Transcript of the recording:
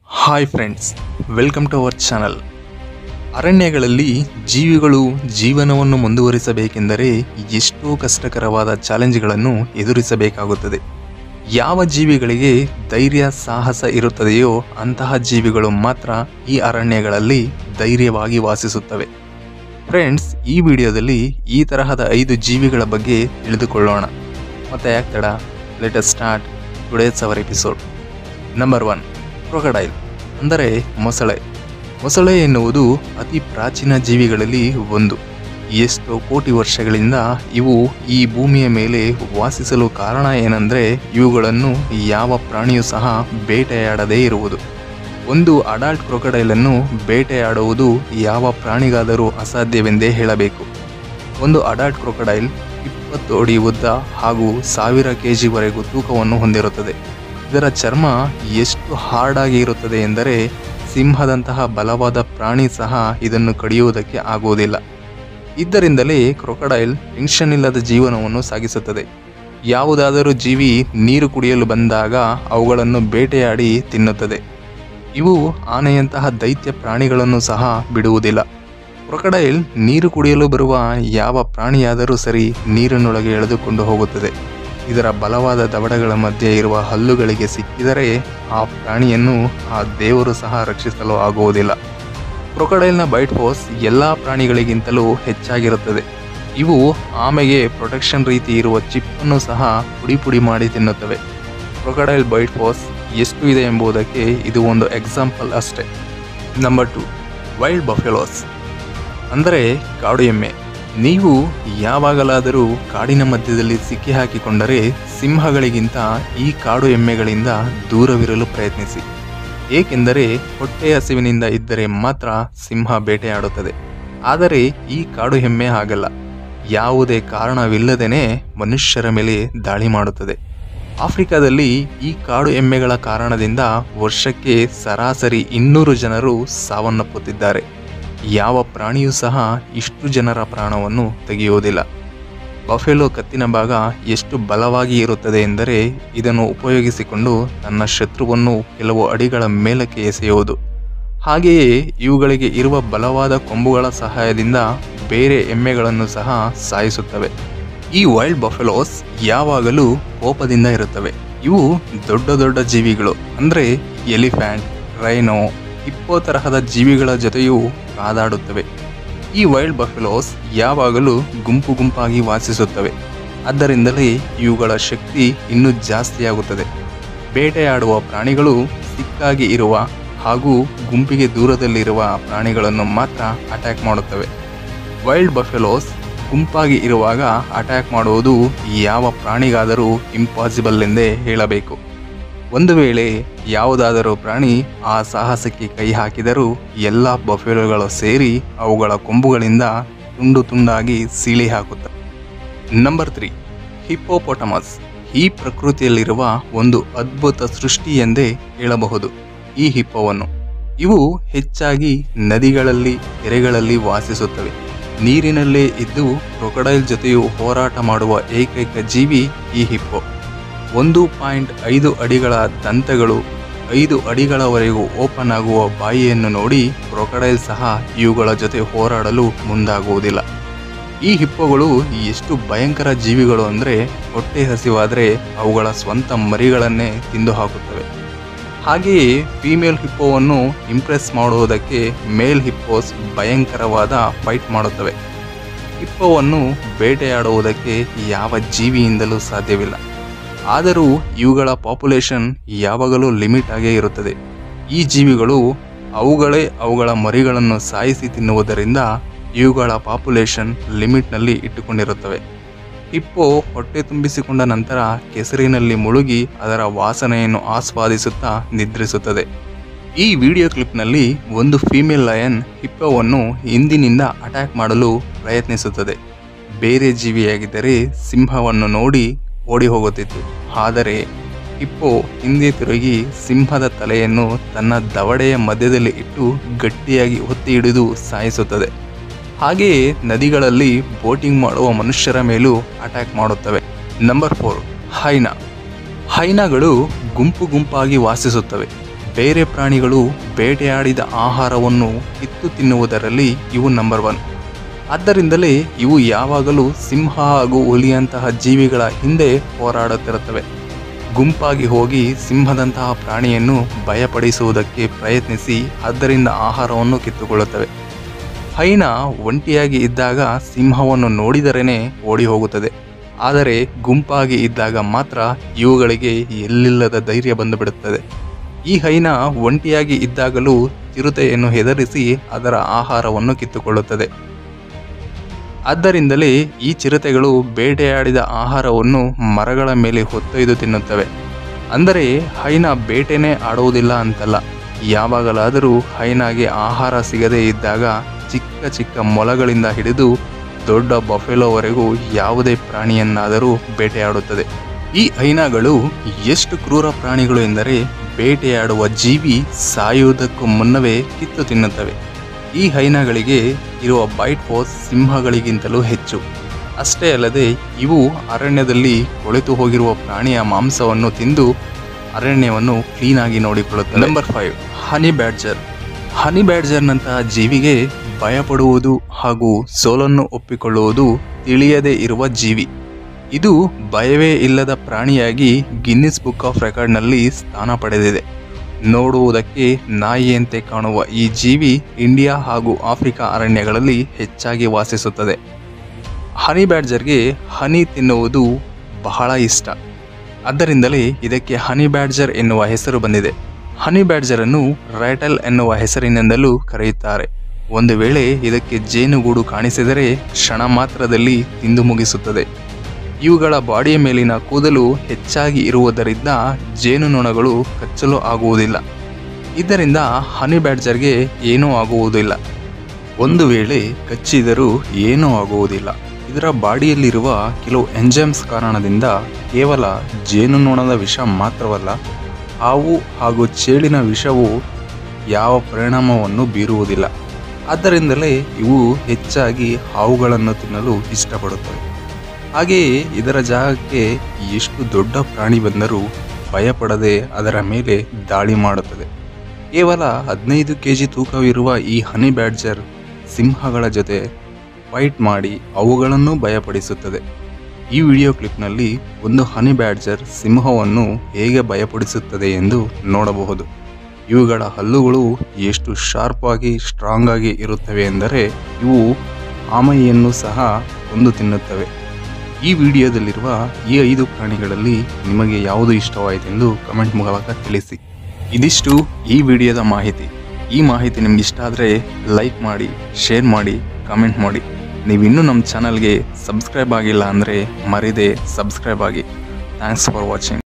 hi friends welcome to our channel ಅರಣ್ಯಗಳಲ್ಲಿ ಜೀವಿಗಳು ಜೀವನವನ್ನು ಮುಂದುವರಿಸಬೇಕೆಂದರೆ ಎಷ್ಟೋ ಕಷ್ಟಕರವಾದ ಚಾಲೆಂಜ್ಗಳನ್ನು ಎದುರಿಸಬೇಕಾಗುತ್ತದೆ ಯಾವ ಜೀವಿಗಳಿಗೆ ಧೈರ್ಯ ಸಾಹಸ ಇರುತ್ತದೆಯೋ ಅಂತಹ ಜೀವಿಗಳು ಮಾತ್ರ ಈ ಅರಣ್ಯಗಳಲ್ಲಿ ಧೈರ್ಯವಾಗಿ ವಾಸಿಸುತ್ತವೆ ಫ್ರೆಂಡ್ಸ್ ಈ ವಿಡಿಯೋದಲ್ಲಿ ಈ ತರಹದ ಐದು ಜೀವಿಗಳ ಬಗ್ಗೆ ತಿಳಿದುಕೊಳ್ಳೋಣ ಮತ್ತೆ ಯಾಕೆ ತಡ let start today's our episode number one crocodile ಅಂದರೆ ಮೊಸಳೆ ಮೊಸಳೆ ಎನ್ನುವುದು ಅತಿ ಪ್ರಾಚೀನ ಜೀವಿಗಳಲ್ಲಿ ಒಂದು ಎಷ್ಟೋ ಕೋಟಿ ವರ್ಷಗಳಿಂದ ಇವು ಈ ಭೂಮಿಯ ಮೇಲೆ ವಾಸಿಸಲು ಕಾರಣ ಏನಂದರೆ ಇವುಗಳನ್ನು ಯಾವ ಪ್ರಾಣಿಯೂ ಸಹ ಬೇಟೆಯಾಡದೇ ಇರುವುದು ಒಂದು ಅಡಲ್ಟ್ ಕ್ರೊಕಡೈಲನ್ನು ಬೇಟೆಯಾಡುವುದು ಯಾವ ಪ್ರಾಣಿಗಾದರೂ ಅಸಾಧ್ಯವೆಂದೇ ಹೇಳಬೇಕು ಒಂದು ಅಡಲ್ಟ್ ಕ್ರೊಕಡೈಲ್ ಇಪ್ಪತ್ತು ಅಡಿ ಉದ್ದ ಹಾಗೂ ಸಾವಿರ ಕೆ ಜಿವರೆಗೂ ತೂಕವನ್ನು ಹೊಂದಿರುತ್ತದೆ ಇದರ ಚರ್ಮ ಎಷ್ಟು ಹಾರ್ಡ್ ಆಗಿ ಇರುತ್ತದೆ ಎಂದರೆ ಸಿಂಹದಂತಹ ಬಲವಾದ ಪ್ರಾಣಿ ಸಹ ಇದನ್ನು ಕಡಿಯುವುದಕ್ಕೆ ಆಗುವುದಿಲ್ಲ ಇದ್ದರಿಂದಲೇ ಕ್ರೊಕಡೈಲ್ ಟೆನ್ಷನ್ ಇಲ್ಲದ ಜೀವನವನ್ನು ಸಾಗಿಸುತ್ತದೆ ಯಾವುದಾದರೂ ಜೀವಿ ನೀರು ಕುಡಿಯಲು ಬಂದಾಗ ಅವುಗಳನ್ನು ಬೇಟೆಯಾಡಿ ತಿನ್ನುತ್ತದೆ ಇವು ಆನೆಯಂತಹ ದೈತ್ಯ ಪ್ರಾಣಿಗಳನ್ನು ಸಹ ಬಿಡುವುದಿಲ್ಲ ಕ್ರೊಕಡೈಲ್ ನೀರು ಕುಡಿಯಲು ಬರುವ ಯಾವ ಪ್ರಾಣಿಯಾದರೂ ಸರಿ ನೀರಿನೊಳಗೆ ಎಳೆದುಕೊಂಡು ಹೋಗುತ್ತದೆ ಇದರ ಬಲವಾದ ದವಡಗಳ ಮಧ್ಯೆ ಇರುವ ಹಲ್ಲುಗಳಿಗೆ ಸಿಕ್ಕಿದರೆ ಆ ಪ್ರಾಣಿಯನ್ನು ಆ ದೇವರು ಸಹ ರಕ್ಷಿಸಲು ಆಗುವುದಿಲ್ಲ ಕ್ರೊಕಡೈಲ್ನ ಬೈಟ್ ಫೋರ್ಸ್ ಎಲ್ಲ ಪ್ರಾಣಿಗಳಿಗಿಂತಲೂ ಹೆಚ್ಚಾಗಿರುತ್ತದೆ ಇವು ಆಮೆಗೆ ಪ್ರೊಟೆಕ್ಷನ್ ರೀತಿ ಇರುವ ಚಿಪ್ಪನ್ನು ಸಹ ಪುಡಿ ಪುಡಿ ಮಾಡಿ ತಿನ್ನುತ್ತವೆ ಕ್ರೊಕಡೈಲ್ ಬೈಟ್ ಫೋರ್ಸ್ ಎಷ್ಟು ಇದೆ ಎಂಬುದಕ್ಕೆ ಇದು ಒಂದು ಎಕ್ಸಾಂಪಲ್ ಅಷ್ಟೇ ನಂಬರ್ ಟು ವೈಲ್ಡ್ ಬಫೆಲೋಸ್ ಅಂದರೆ ಕಾಡು ಎಮ್ಮೆ ನೀವು ಯಾವಾಗಲಾದರೂ ಕಾಡಿನ ಮಧ್ಯದಲ್ಲಿ ಸಿಕ್ಕಿ ಹಾಕಿಕೊಂಡರೆ ಸಿಂಹಗಳಿಗಿಂತ ಈ ಕಾಡು ಎಮ್ಮೆಗಳಿಂದ ದೂರವಿರಲು ಪ್ರಯತ್ನಿಸಿ ಏಕೆಂದರೆ ಹೊಟ್ಟೆ ಹಸಿವಿನಿಂದ ಇದ್ದರೆ ಮಾತ್ರ ಸಿಂಹ ಬೇಟೆಯಾಡುತ್ತದೆ ಆದರೆ ಈ ಕಾಡು ಎಮ್ಮೆ ಹಾಗಲ್ಲ ಯಾವುದೇ ಕಾರಣವಿಲ್ಲದೇನೆ ಮನುಷ್ಯರ ಮೇಲೆ ದಾಳಿ ಮಾಡುತ್ತದೆ ಆಫ್ರಿಕಾದಲ್ಲಿ ಈ ಕಾಡು ಎಮ್ಮೆಗಳ ಕಾರಣದಿಂದ ವರ್ಷಕ್ಕೆ ಸರಾಸರಿ ಇನ್ನೂರು ಜನರು ಸಾವನ್ನಪ್ಪುತ್ತಿದ್ದಾರೆ ಯಾವ ಪ್ರಾಣಿಯೂ ಸಹ ಇಷ್ಟು ಜನರ ಪ್ರಾಣವನ್ನು ತೆಗೆಯುವುದಿಲ್ಲ ಬಫೆಲೋ ಕತ್ತಿನ ಭಾಗ ಎಷ್ಟು ಬಲವಾಗಿ ಇರುತ್ತದೆ ಎಂದರೆ ಇದನ್ನು ಉಪಯೋಗಿಸಿಕೊಂಡು ತನ್ನ ಶತ್ರುವನ್ನು ಕೆಲವು ಅಡಿಗಳ ಮೇಲಕ್ಕೆ ಎಸೆಯುವುದು ಹಾಗೆಯೇ ಇವುಗಳಿಗೆ ಇರುವ ಬಲವಾದ ಕೊಂಬುಗಳ ಸಹಾಯದಿಂದ ಬೇರೆ ಎಮ್ಮೆಗಳನ್ನು ಸಹ ಸಾಯಿಸುತ್ತವೆ ಈ ವೈಲ್ಡ್ ಬಫೆಲೋಸ್ ಯಾವಾಗಲೂ ಕೋಪದಿಂದ ಇರುತ್ತವೆ ಇವು ದೊಡ್ಡ ದೊಡ್ಡ ಜೀವಿಗಳು ಅಂದರೆ ಎಲಿಫ್ಯಾಂಟ್ ರೈನೋ ಹಿಪ್ಪೋ ತರಹದ ಜೀವಿಗಳ ಜೊತೆಯೂ ಕಾದಾಡುತ್ತವೆ ಈ ವೈಲ್ಡ್ ಬಫೆಲೋಸ್ ಯಾವಾಗಲೂ ಗುಂಪು ಗುಂಪಾಗಿ ವಾಸಿಸುತ್ತವೆ ಆದ್ದರಿಂದಲೇ ಇವುಗಳ ಶಕ್ತಿ ಇನ್ನೂ ಜಾಸ್ತಿಯಾಗುತ್ತದೆ ಬೇಟೆಯಾಡುವ ಪ್ರಾಣಿಗಳು ಸಿಕ್ಕಾಗಿ ಇರುವ ಹಾಗೂ ಗುಂಪಿಗೆ ದೂರದಲ್ಲಿರುವ ಪ್ರಾಣಿಗಳನ್ನು ಮಾತ್ರ ಅಟ್ಯಾಕ್ ಮಾಡುತ್ತವೆ ವೈಲ್ಡ್ ಬಫೆಲೋಸ್ ಗುಂಪಾಗಿ ಇರುವಾಗ ಅಟ್ಯಾಕ್ ಮಾಡುವುದು ಯಾವ ಪ್ರಾಣಿಗಾದರೂ ಇಂಪಾಸಿಬಲ್ ಎಂದೇ ಹೇಳಬೇಕು ಒಂದು ವೇಳೆ ಯಾವುದಾದರೂ ಪ್ರಾಣಿ ಆ ಸಾಹಸಕ್ಕೆ ಕೈ ಹಾಕಿದರೂ ಎಲ್ಲ ಬಫೆಲೋಗಳು ಸೇರಿ ಅವುಗಳ ಕೊಂಬುಗಳಿಂದ ತುಂಡು ತುಂಡಾಗಿ ಸೀಳಿ ಹಾಕುತ್ತವೆ ನಂಬರ್ ತ್ರೀ ಹಿಪ್ಪೋಪೊಟಮಸ್ ಈ ಪ್ರಕೃತಿಯಲ್ಲಿರುವ ಒಂದು ಅದ್ಭುತ ಸೃಷ್ಟಿ ಎಂದೇ ಹೇಳಬಹುದು ಈ ಹಿಪ್ಪೋವನ್ನು ಇವು ಹೆಚ್ಚಾಗಿ ನದಿಗಳಲ್ಲಿ ಕೆರೆಗಳಲ್ಲಿ ವಾಸಿಸುತ್ತವೆ ನೀರಿನಲ್ಲೇ ಇದ್ದು ಕ್ರೊಕಡೈಲ್ ಜೊತೆಯೂ ಹೋರಾಟ ಮಾಡುವ ಏಕೈಕ ಜೀವಿ ಈ ಹಿಪ್ಪೋ ಒಂದು ಪಾಯಿಂಟ್ ಐದು ಅಡಿಗಳ ದಂತಗಳು ಐದು ಅಡಿಗಳವರೆಗೂ ಓಪನ್ ಆಗುವ ಬಾಯಿಯನ್ನು ನೋಡಿ ಕ್ರೊಕಡೈಲ್ ಸಹ ಇವುಗಳ ಜೊತೆ ಹೋರಾಡಲು ಮುಂದಾಗುವುದಿಲ್ಲ ಈ ಹಿಪ್ಪೋಗಳು ಎಷ್ಟು ಭಯಂಕರ ಜೀವಿಗಳು ಅಂದರೆ ಹೊಟ್ಟೆ ಹಸಿವಾದರೆ ಅವುಗಳ ಸ್ವಂತ ಮರಿಗಳನ್ನೇ ತಿಂದು ಹಾಕುತ್ತವೆ ಹಾಗೆಯೇ ಫೀಮೇಲ್ ಹಿಪ್ಪೋವನ್ನು ಇಂಪ್ರೆಸ್ ಮಾಡುವುದಕ್ಕೆ ಮೇಲ್ ಹಿಪ್ಪೋಸ್ ಭಯಂಕರವಾದ ಫೈಟ್ ಮಾಡುತ್ತವೆ ಹಿಪ್ಪೋವನ್ನು ಬೇಟೆಯಾಡುವುದಕ್ಕೆ ಯಾವ ಜೀವಿಯಿಂದಲೂ ಸಾಧ್ಯವಿಲ್ಲ ಆದರೂ ಇವುಗಳ ಪಾಪ್ಯುಲೇಷನ್ ಯಾವಾಗಲೂ ಲಿಮಿಟ್ ಆಗೇ ಇರುತ್ತದೆ ಈ ಜೀವಿಗಳು ಅವುಗಳೇ ಅವುಗಳ ಮರಿಗಳನ್ನು ಸಾಯಿಸಿ ತಿನ್ನುವುದರಿಂದ ಇವುಗಳ ಪಾಪ್ಯುಲೇಷನ್ ಲಿಮಿಟ್ನಲ್ಲಿ ಇಟ್ಟುಕೊಂಡಿರುತ್ತವೆ ಹಿಪ್ಪೋ ಹೊಟ್ಟೆ ತುಂಬಿಸಿಕೊಂಡ ನಂತರ ಕೆಸರಿನಲ್ಲಿ ಮುಳುಗಿ ಅದರ ವಾಸನೆಯನ್ನು ಆಸ್ವಾದಿಸುತ್ತಾ ನಿದ್ರಿಸುತ್ತದೆ ಈ ವಿಡಿಯೋ ಕ್ಲಿಪ್ನಲ್ಲಿ ಒಂದು ಫೀಮೇಲ್ ಲಯನ್ ಹಿಪ್ಪೋವನ್ನು ಹಿಂದಿನಿಂದ ಅಟ್ಯಾಕ್ ಮಾಡಲು ಪ್ರಯತ್ನಿಸುತ್ತದೆ ಬೇರೆ ಜೀವಿಯಾಗಿದ್ದರೆ ಸಿಂಹವನ್ನು ನೋಡಿ ಓಡಿ ಹೋಗುತ್ತಿತ್ತು ಆದರೆ ಹಿಪ್ಪೋ ಹಿಂದೆ ತಿರುಗಿ ಸಿಂಹದ ತಲೆಯನ್ನು ತನ್ನ ದವಡೆಯ ಮಧ್ಯದಲ್ಲಿ ಇಟ್ಟು ಗಟ್ಟಿಯಾಗಿ ಒತ್ತಿ ಹಿಡಿದು ಸಾಯಿಸುತ್ತದೆ ಹಾಗೆಯೇ ನದಿಗಳಲ್ಲಿ ಬೋಟಿಂಗ್ ಮಾಡುವ ಮನುಷ್ಯರ ಮೇಲೂ ಅಟ್ಯಾಕ್ ಮಾಡುತ್ತವೆ ನಂಬರ್ ಫೋರ್ ಹೈನಾ ಹೈನಾಗಳು ಗುಂಪು ಗುಂಪಾಗಿ ವಾಸಿಸುತ್ತವೆ ಬೇರೆ ಪ್ರಾಣಿಗಳು ಬೇಟೆಯಾಡಿದ ಆಹಾರವನ್ನು ಕಿತ್ತು ತಿನ್ನುವುದರಲ್ಲಿ ಇವು ನಂಬರ್ ಒನ್ ಆದ್ದರಿಂದಲೇ ಇವು ಯಾವಾಗಲೂ ಸಿಂಹ ಹಾಗೂ ಹುಲಿಯಂತಹ ಜೀವಿಗಳ ಹಿಂದೆ ಹೋರಾಡುತ್ತಿರುತ್ತವೆ ಗುಂಪಾಗಿ ಹೋಗಿ ಸಿಂಹದಂತಹ ಪ್ರಾಣಿಯನ್ನು ಭಯಪಡಿಸುವುದಕ್ಕೆ ಪ್ರಯತ್ನಿಸಿ ಅದರಿಂದ ಆಹಾರವನ್ನು ಕಿತ್ತುಕೊಳ್ಳುತ್ತವೆ ಹೈನ ಒಂಟಿಯಾಗಿ ಇದ್ದಾಗ ಸಿಂಹವನ್ನು ನೋಡಿದರೇನೆ ಓಡಿ ಹೋಗುತ್ತದೆ ಆದರೆ ಗುಂಪಾಗಿ ಇದ್ದಾಗ ಮಾತ್ರ ಇವುಗಳಿಗೆ ಎಲ್ಲಿಲ್ಲದ ಧೈರ್ಯ ಬಂದುಬಿಡುತ್ತದೆ ಈ ಹೈನ ಒಂಟಿಯಾಗಿ ಇದ್ದಾಗಲೂ ಚಿರತೆಯನ್ನು ಹೆದರಿಸಿ ಅದರ ಆಹಾರವನ್ನು ಕಿತ್ತುಕೊಳ್ಳುತ್ತದೆ ಆದ್ದರಿಂದಲೇ ಈ ಚಿರತೆಗಳು ಬೇಟೆಯಾಡಿದ ಆಹಾರವನ್ನು ಮರಗಳ ಮೇಲೆ ಹೊತ್ತೊಯ್ದು ತಿನ್ನುತ್ತವೆ ಅಂದರೆ ಹೈನ ಬೇಟೆನೇ ಆಡುವುದಿಲ್ಲ ಅಂತಲ್ಲ ಯಾವಾಗಲಾದರೂ ಹೈನಾಗೆ ಆಹಾರ ಸಿಗದೇ ಇದ್ದಾಗ ಚಿಕ್ಕ ಚಿಕ್ಕ ಮೊಲಗಳಿಂದ ಹಿಡಿದು ದೊಡ್ಡ ಬಫೆಲೋವರೆಗೂ ಯಾವುದೇ ಪ್ರಾಣಿಯನ್ನಾದರೂ ಬೇಟೆಯಾಡುತ್ತದೆ ಈ ಹೈನಾಗಳು ಎಷ್ಟು ಕ್ರೂರ ಪ್ರಾಣಿಗಳು ಎಂದರೆ ಬೇಟೆಯಾಡುವ ಜೀವಿ ಸಾಯುವುದಕ್ಕೂ ಮುನ್ನವೇ ಕಿತ್ತು ತಿನ್ನುತ್ತವೆ ಈ ಹೈನಾಗಳಿಗೆ ಇರುವ ಬೈಟ್ ಫೋರ್ಸ್ ಸಿಂಹಗಳಿಗಿಂತಲೂ ಹೆಚ್ಚು ಅಷ್ಟೇ ಅಲ್ಲದೆ ಇವು ಅರಣ್ಯದಲ್ಲಿ ಕೊಳೆತು ಹೋಗಿರುವ ಪ್ರಾಣಿಯ ಮಾಂಸವನ್ನು ತಿಂದು ಅರಣ್ಯವನ್ನು ಕ್ಲೀನಾಗಿ ನೋಡಿಕೊಳ್ಳುತ್ತದೆ number five honey badger honey ಬ್ಯಾಡ್ಜರ್ನಂತಹ ಜೀವಿಗೆ ಭಯಪಡುವುದು ಹಾಗೂ ಸೋಲನ್ನು ಒಪ್ಪಿಕೊಳ್ಳುವುದು ತಿಳಿಯದೇ ಇರುವ ಜೀವಿ ಇದು ಭಯವೇ ಇಲ್ಲದ ಪ್ರಾಣಿಯಾಗಿ ಗಿನ್ನಿಸ್ ಬುಕ್ ಆಫ್ ರೆಕಾರ್ಡ್ನಲ್ಲಿ ಸ್ಥಾನ ಪಡೆದಿದೆ ನೋಡುವುದಕ್ಕೆ ನಾಯಿಯಂತೆ ಕಾಣುವ ಈ ಜೀವಿ ಇಂಡಿಯಾ ಹಾಗೂ ಆಫ್ರಿಕಾ ಅರಣ್ಯಗಳಲ್ಲಿ ಹೆಚ್ಚಾಗಿ ವಾಸಿಸುತ್ತದೆ ಹನಿ ಬ್ಯಾಡ್ಜರ್ಗೆ ಹನಿ ತಿನ್ನುವುದು ಬಹಳ ಇಷ್ಟ ಆದ್ದರಿಂದಲೇ ಇದಕ್ಕೆ ಹನಿ ಬ್ಯಾಡ್ಜರ್ ಎನ್ನುವ ಹೆಸರು ಬಂದಿದೆ ಹನಿ ಬ್ಯಾಡ್ಜರನ್ನು ರೈಟಲ್ ಎನ್ನುವ ಹೆಸರಿನಿಂದಲೂ ಕರೆಯುತ್ತಾರೆ ಒಂದು ವೇಳೆ ಇದಕ್ಕೆ ಜೇನುಗೂಡು ಕಾಣಿಸಿದರೆ ಕ್ಷಣ ಮಾತ್ರದಲ್ಲಿ ತಿಂದು ಮುಗಿಸುತ್ತದೆ ಇವುಗಳ ಬಾಡಿಯ ಮೇಲಿನ ಕೂದಲು ಹೆಚ್ಚಾಗಿ ಇರುವುದರಿಂದ ಜೇನುನೊಣಗಳು ಕಚ್ಚಲು ಆಗುವುದಿಲ್ಲ ಇದರಿಂದ ಹನಿ ಬ್ಯಾಡ್ಜರ್ಗೆ ಏನೂ ಆಗುವುದಿಲ್ಲ ಒಂದು ವೇಳೆ ಕಚ್ಚಿದರೂ ಏನೂ ಆಗುವುದಿಲ್ಲ ಇದರ ಬಾಡಿಯಲ್ಲಿರುವ ಕೆಲವು ಎಂಜೈಮ್ಸ್ ಕಾರಣದಿಂದ ಕೇವಲ ಜೇನುನೊಣದ ವಿಷ ಮಾತ್ರವಲ್ಲ ಹಾವು ಹಾಗೂ ಚೇಳಿನ ವಿಷವು ಯಾವ ಪರಿಣಾಮವನ್ನು ಬೀರುವುದಿಲ್ಲ ಆದ್ದರಿಂದಲೇ ಇವು ಹೆಚ್ಚಾಗಿ ಹಾವುಗಳನ್ನು ತಿನ್ನಲು ಇಷ್ಟಪಡುತ್ತವೆ ಹಾಗೆಯೇ ಇದರ ಜಾಗಕ್ಕೆ ಎಷ್ಟು ದೊಡ್ಡ ಪ್ರಾಣಿ ಬಂದರೂ ಭಯಪಡದೆ ಅದರ ಮೇಲೆ ದಾಳಿ ಮಾಡುತ್ತದೆ ಕೇವಲ ಹದಿನೈದು ಕೆ ಜಿ ತೂಕವಿರುವ ಈ ಹನಿ ಬ್ಯಾಡ್ಜರ್ ಸಿಂಹಗಳ ಜೊತೆ ಫೈಟ್ ಮಾಡಿ ಅವುಗಳನ್ನು ಭಯಪಡಿಸುತ್ತದೆ ಈ ವಿಡಿಯೋ ಕ್ಲಿಪ್ನಲ್ಲಿ ಒಂದು ಹನಿ ಬ್ಯಾಡ್ಜರ್ ಸಿಂಹವನ್ನು ಹೇಗೆ ಭಯಪಡಿಸುತ್ತದೆ ಎಂದು ನೋಡಬಹುದು ಇವುಗಳ ಹಲ್ಲುಗಳು ಎಷ್ಟು ಶಾರ್ಪ್ ಆಗಿ ಸ್ಟ್ರಾಂಗ್ ಆಗಿ ಇರುತ್ತವೆ ಎಂದರೆ ಇವು ಆಮೈಯನ್ನು ಸಹ ಕೊಂದು ತಿನ್ನುತ್ತವೆ ಈ ವಿಡಿಯೋದಲ್ಲಿರುವ ಈ ಐದು ಪ್ರಾಣಿಗಳಲ್ಲಿ ನಿಮಗೆ ಯಾವುದು ಇಷ್ಟವಾಯಿತೆಂದು ಕಮೆಂಟ್ ಮೂಲಕ ತಿಳಿಸಿ ಇದಿಷ್ಟು ಈ ವಿಡಿಯೋದ ಮಾಹಿತಿ ಈ ಮಾಹಿತಿ ನಿಮ್ಗೆ ಇಷ್ಟ ಆದರೆ ಲೈಕ್ ಮಾಡಿ ಶೇರ್ ಮಾಡಿ ಕಮೆಂಟ್ ಮಾಡಿ ನೀವಿನ್ನೂ ನಮ್ಮ ಚಾನಲ್ಗೆ ಸಬ್ಸ್ಕ್ರೈಬ್ ಆಗಿಲ್ಲ ಅಂದರೆ ಮರಿದೆ ಸಬ್ಸ್ಕ್ರೈಬ್ ಆಗಿ ಥ್ಯಾಂಕ್ಸ್ ಫಾರ್ ವಾಚಿಂಗ್